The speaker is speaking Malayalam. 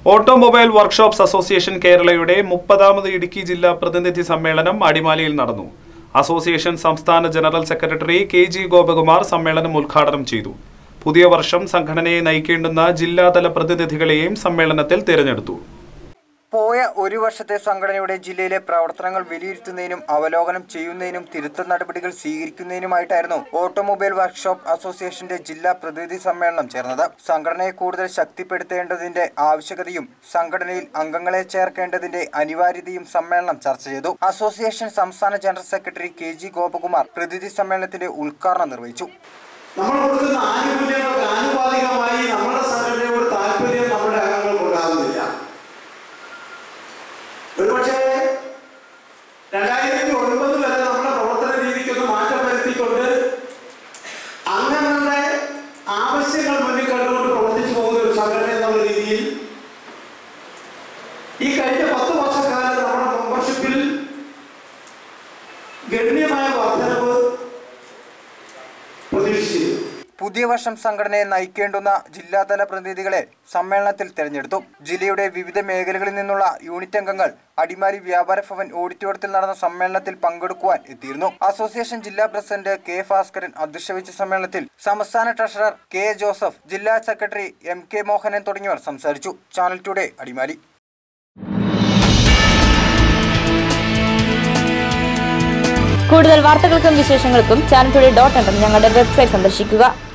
ഓട്ടോമൊബൈൽ വർക്ക്ഷോപ്സ് അസോസിയേഷൻ കേരളയുടെ മുപ്പതാമത് ഇടുക്കി ജില്ലാ പ്രതിനിധി സമ്മേളനം അടിമാലിയിൽ നടന്നു അസോസിയേഷൻ സംസ്ഥാന general secretary K G Gopakumar സമ്മേളനം ഉദ്ഘാടനം ചെയ്തു പുതിയ വർഷം സംഘടനയെ നയിക്കേണ്ടുന്ന ജില്ലാതല പ്രതിനിധികളെയും സമ്മേളനത്തിൽ തിരഞ്ഞെടുത്തു പോയ ഒരു വർഷത്തെ സംഘടനയുടെ ജില്ലയിലെ പ്രവർത്തനങ്ങൾ വിലയിരുത്തുന്നതിനും അവലോകനം ചെയ്യുന്നതിനും തിരുത്തൽ നടപടികൾ സ്വീകരിക്കുന്നതിനുമായിട്ടായിരുന്നു ഓട്ടോമൊബൈൽ വർക്ക്ഷോപ്പ് അസോസിയേഷന്റെ ജില്ലാ പ്രതിനിധി സമ്മേളനം ചേർന്നത് സംഘടനയെ കൂടുതൽ ശക്തിപ്പെടുത്തേണ്ടതിന്റെ ആവശ്യകതയും സംഘടനയിൽ അംഗങ്ങളെ ചേർക്കേണ്ടതിന്റെ അനിവാര്യതയും സമ്മേളനം ചർച്ച ചെയ്തു അസോസിയേഷൻ സംസ്ഥാന general secretary K G Gopakumar പ്രതിനിധി സമ്മേളനത്തിന്റെ ഉദ്ഘാടനം നിർവഹിച്ചു നമ്മൾ കൊടുക്കുന്ന ആനുകൂല്യങ്ങൾക്ക് ആനുപാതികമായി നമ്മുടെ സംഘടനയോട് താല്പര്യം നമ്മുടെ അംഗങ്ങൾക്ക് ഉണ്ടാകുന്നില്ല ഒരുപക്ഷെ രണ്ടായിരത്തി ഒൻപത് വരെ നമ്മുടെ പ്രവർത്തന രീതിക്കൊന്ന് മാറ്റം വരുത്തിക്കൊണ്ട് അംഗങ്ങളുടെ ആവശ്യങ്ങൾ മുന്നിൽ കണ്ടുകൊണ്ട് പ്രവർത്തിച്ചു പോകുന്ന ഒരു സംഘടന എന്നുള്ള രീതിയിൽ ഈ കഴിഞ്ഞ പത്ത് വർഷക്കാലം നമ്മുടെ മെമ്പർഷിപ്പിൽ ഗണ്യമായ വർധനവ് പ്രതീക്ഷിച്ചിരുന്നു പുതിയ വർഷം സംഘടനയെ നയിക്കേണ്ടുന്ന ജില്ലാതല പ്രതിനിധികളെ സമ്മേളനത്തിൽ തെരഞ്ഞെടുത്തു ജില്ലയുടെ വിവിധ മേഖലകളിൽ നിന്നുള്ള യൂണിറ്റ് അംഗങ്ങൾ അടിമാലി വ്യാപാര ഭവൻ ഓഡിറ്റോറിയത്തിൽ നടന്ന സമ്മേളനത്തിൽ പങ്കെടുക്കുവാൻ എത്തിയിരുന്നു അസോസിയേഷൻ ജില്ലാ പ്രസിഡന്റ് കെ ഭാസ്കരൻ അധ്യക്ഷ വഹിച്ച സമ്മേളനത്തിൽ സംസ്ഥാന ട്രഷറർ കെ ജോസഫ് ജില്ലാ സെക്രട്ടറി എം കെ മോഹനൻ തുടങ്ങിയവർ സംസാരിച്ചു ചാനൽ ടുഡേ അടിമാലി കൂടുതൽ വാർത്തകൾക്കും വിശേഷങ്ങൾക്കും ചാനൽ ടുഡേ ഡോട്ട് ഞങ്ങളുടെ വെബ്സൈറ്റ് സന്ദർശിക്കുക